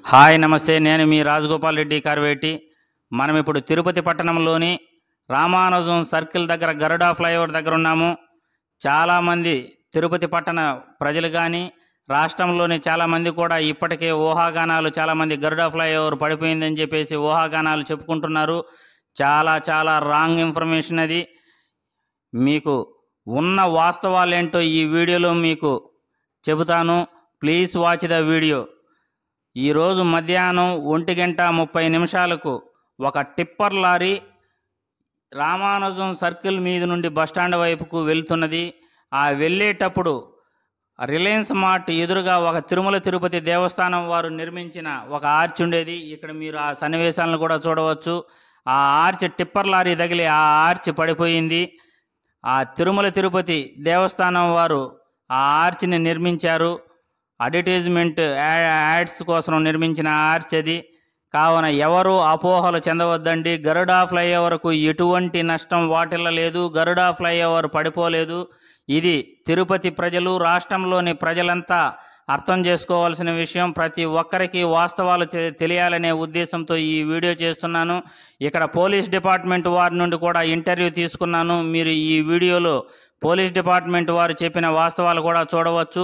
Hi నమస్తే నేను మీ రాజగోపాల్ రెడ్డి కార్వేటి మనం ఇప్పుడు తిరుపతి పట్టణంలోని రామానుజం సర్కిల్ దగ్గర గరుడా ఫ్లైఓవర్ దగ్గర ఉన్నాము చాలామంది తిరుపతి పట్టణ ప్రజలు కానీ రాష్ట్రంలోని చాలామంది కూడా ఇప్పటికే ఊహాగానాలు చాలామంది గరుడా ఫ్లైఓవర్ పడిపోయిందని చెప్పేసి ఊహాగానాలు చెప్పుకుంటున్నారు చాలా చాలా రాంగ్ ఇన్ఫర్మేషన్ అది మీకు ఉన్న వాస్తవాలేంటో ఈ వీడియోలో మీకు చెబుతాను ప్లీజ్ వాచ్ ద వీడియో ఈరోజు మధ్యాహ్నం ఒంటి గంట ముప్పై నిమిషాలకు ఒక టిప్పర్ లారీ రామానుజం సర్కిల్ మీద నుండి బస్టాండ్ వైపుకు వెళ్తున్నది ఆ వెళ్ళేటప్పుడు రిలయన్స్ మార్ట్ ఎదురుగా ఒక తిరుమల తిరుపతి దేవస్థానం వారు నిర్మించిన ఒక ఆర్చ్ ఉండేది ఇక్కడ మీరు ఆ సన్నివేశాలను కూడా చూడవచ్చు ఆ ఆర్చ్ టిప్పర్ లారీ తగిలి ఆ ఆర్చ్ పడిపోయింది ఆ తిరుమల తిరుపతి దేవస్థానం వారు ఆ ఆర్చ్ని నిర్మించారు అడ్వర్టైజ్మెంట్ యా- యాడ్స్ కోసం నిర్మించిన ఆర్చ్ అది కావున ఎవరు అపోహలు చెందవద్దండి గరుడా ఫ్లైఓవర్కు ఎటువంటి నష్టం వాటిల్లలేదు గరుడా ఫ్లైఓవర్ పడిపోలేదు ఇది తిరుపతి ప్రజలు రాష్ట్రంలోని ప్రజలంతా అర్థం చేసుకోవాల్సిన విషయం ప్రతి ఒక్కరికి వాస్తవాలు తె- తెలియాలనే ఉద్దేశంతో ఈ వీడియో చేస్తున్నాను ఇక్కడ పోలీస్ డిపార్ట్మెంట్ వారి నుండి కూడా ఇంటర్వ్యూ తీసుకున్నాను మీరు ఈ వీడియోలో పోలీస్ డిపార్ట్మెంట్ వారు చెప్పిన వాస్తవాలు కూడా చూడవచ్చు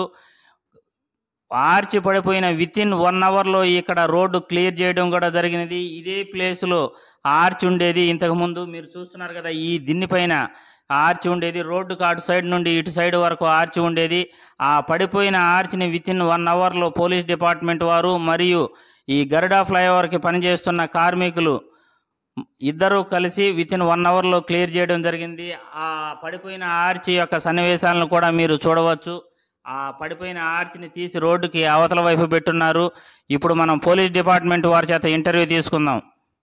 ఆర్చి పడిపోయిన విత్ ఇన్ వన్ అవర్లో ఇక్కడ రోడ్డు క్లియర్ చేయడం కూడా జరిగినది ఇదే ప్లేస్లో ఆర్చ్ ఉండేది ఇంతకుముందు మీరు చూస్తున్నారు కదా ఈ దిన్ని పైన ఆర్చ్ ఉండేది రోడ్డుకు అటు సైడ్ నుండి ఇటు సైడ్ వరకు ఆర్చ్ ఉండేది ఆ పడిపోయిన ఆర్చ్ని విత్ ఇన్ వన్ అవర్లో పోలీస్ డిపార్ట్మెంట్ వారు మరియు ఈ గరుడా ఫ్లైఓవర్కి పనిచేస్తున్న కార్మికులు ఇద్దరూ కలిసి విత్ ఇన్ వన్ అవర్లో క్లియర్ చేయడం జరిగింది ఆ పడిపోయిన ఆర్చ్ యొక్క సన్నివేశాలను కూడా మీరు చూడవచ్చు ఆ పడిపోయిన ఆర్చ్ని తీసి రోడ్డుకి అవతల వైపు పెట్టున్నారు ఇప్పుడు మనం పోలీస్ డిపార్ట్మెంట్ వారి చేత ఇంటర్వ్యూ తీసుకుందాం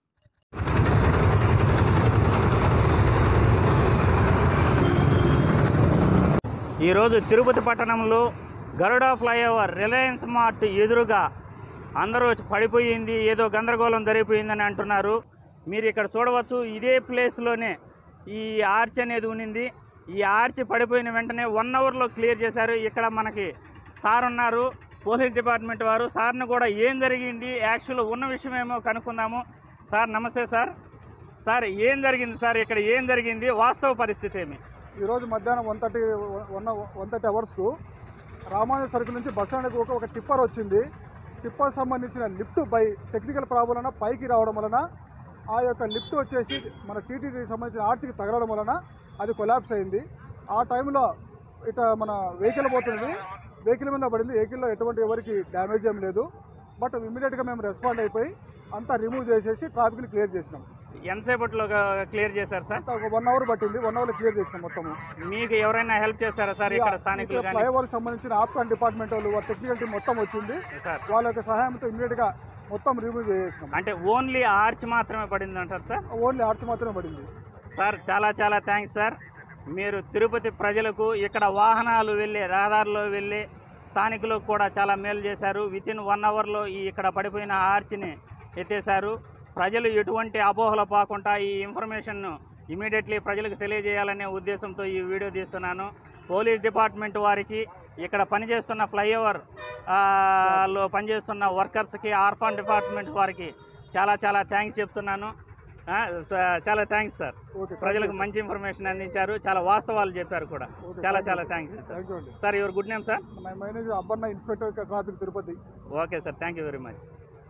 ఈరోజు తిరుపతి పట్టణంలో గరుడా ఫ్లైఓవర్ రిలయన్స్ మార్ట్ ఎదురుగా అందరూ పడిపోయింది ఏదో గందరగోళం జరిగిపోయిందని అంటున్నారు మీరు ఇక్కడ చూడవచ్చు ఇదే ప్లేస్లోనే ఈ ఆర్చ్ అనేది ఉన్నింది ఈ ఆర్చ్ పడిపోయిన వెంటనే వన్ అవర్లో క్లియర్ చేశారు ఇక్కడ మనకి సార్ ఉన్నారు పోలీస్ డిపార్ట్మెంట్ వారు సార్ని కూడా ఏం జరిగింది యాక్చువల్ ఉన్న విషయమేమో కనుక్కుందాము సార్ నమస్తే సార్ సార్ ఏం జరిగింది సార్ ఇక్కడ ఏం జరిగింది వాస్తవ పరిస్థితి ఏమి ఈరోజు మధ్యాహ్నం one thirty one one thirty అవర్స్కు రామానుజ సర్కిల్ నుంచి బస్ స్టాండ్కి ఒక ఒక టిప్పర్ వచ్చింది టిప్పర్ సంబంధించిన లిఫ్ట్ బై టెక్నికల్ ప్రాబ్లం వలన పైకి రావడం వలన ఆ యొక్క లిఫ్ట్ వచ్చేసి మన టీటీడీకి సంబంధించిన ఆర్చికి తగలడం వలన అది కొలాప్స్ అయింది ఆ టైంలో ఇట మన వెహికల్ పోతుంది వెహికల్ మీద పడింది వెహికల్లో ఎటువంటి ఎవరికి డ్యామేజ్ ఏం లేదు బట్ ఇమీడియట్గా మేము రెస్పాండ్ అయిపోయి అంతా రిమూవ్ చేసేసి ట్రాఫిక్ని క్లియర్ చేసినాం ఎంతసేపట్లో క్లియర్ చేశారు సార్ అంతా ఒక వన్ అవర్ పట్టింది వన్ అవర్లో క్లియర్ చేసినాం మొత్తము మీకు ఎవరైనా హెల్ప్ చేశారా సార్ ఇక్కడ స్థానికులు కానీ ఫ్లైఓవర్ సంబంధించిన ఆప్కాన్ డిపార్ట్మెంట్ వాళ్ళు వాళ్ళ టెక్నికల్ టీం మొత్తం వచ్చింది సార్ వాళ్ళ యొక్క సహాయంతో ఇమీడియట్ గా మొత్తం రిమూవ్ చేసేసినాం అంటే ఓన్లీ ఆర్చ్ మాత్రమే పడింది అంటారు సార్ ఓన్లీ ఆర్చ్ మాత్రమే పడింది సార్ చాలా చాలా థ్యాంక్స్ సార్ మీరు తిరుపతి ప్రజలకు ఇక్కడ వాహనాలు వెళ్ళే రహదారిలో వెళ్ళే స్థానికులకు కూడా చాలా మేలు చేశారు విత్ ఇన్ వన్ అవర్లో ఈ ఇక్కడ పడిపోయిన ఆర్చ్ని ఎత్తేశారు ప్రజలు ఎటువంటి అపోహలు పాకుండా ఈ ఇన్ఫర్మేషన్ను ఇమీడియట్లీ ప్రజలకు తెలియజేయాలనే ఉద్దేశంతో ఈ వీడియో తీస్తున్నాను పోలీస్ డిపార్ట్మెంట్ వారికి ఇక్కడ పనిచేస్తున్న ఫ్లైఓవర్ ఆ, లో పనిచేస్తున్న వర్కర్స్కి ఆర్ఫాన్ డిపార్ట్మెంట్ వారికి చాలా చాలా థ్యాంక్స్ చెప్తున్నాను ఆ, స- చాలా థ్యాంక్స్ సార్ ఓకే ప్రజలకు మంచి ఇన్ఫర్మేషన్ అందించారు చాలా వాస్తవాలు చెప్పారు కూడా ఓకే, చాలా thank you. చాలా థ్యాంక్స్ సార్ థ్యాంక్ యూ అండి sir your good name sir my manager Abbanna inspector traffic Tirupati okay sir thank you very much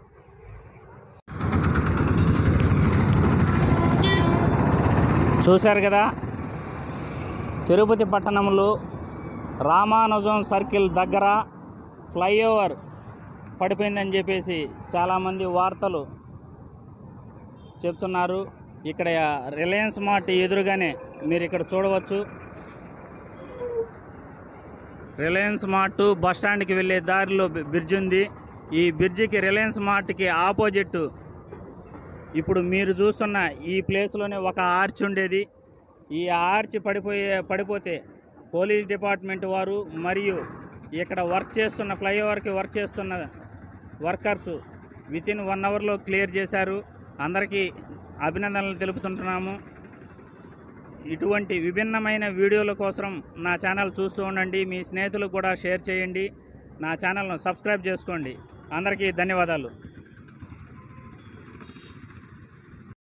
చూశారు కదా తిరుపతి పట్టణంలో రామానుజం సర్కిల్ దగ్గర ఫ్లైఓవర్ పడిపోయిందని చెప్పేసి చాలామంది వార్తలు చెప్తున్నారు ఇక్కడ రిలయన్స్ మార్ట్ ఎదురుగానే మీరు ఇక్కడ చూడవచ్చు రిలయన్స్ మార్ట్ బస్ స్టాండ్కి వెళ్ళే దారిలో బి- బ్రిడ్జ్ ఉంది ఈ బ్రిడ్జికి రిలయన్స్ మార్ట్కి ఆపోజిట్ ఇప్పుడు మీరు చూస్తున్న ఈ ప్లేస్లోనే ఒక ఆర్చ్ ఉండేది ఈ ఆర్చ్ పడిపోయే పడిపోతే పోలీస్ డిపార్ట్మెంట్ వారు మరియు ఇక్కడ వర్క్ చేస్తున్న ఫ్లైఓవర్కి వర్క్ చేస్తున్న వర్కర్స్ విత్ ఇన్ వన్ అవర్లో క్లియర్ చేశారు అందరికీ అభినందనలు తెలుపుతుంటున్నాము ఇటువంటి విభిన్నమైన వీడియోల కోసం నా ఛానల్ చూస్తూ ఉండండి మీ స్నేహితులకు కూడా షేర్ చేయండి నా ఛానల్ను సబ్స్క్రైబ్ చేసుకోండి అందరికీ ధన్యవాదాలు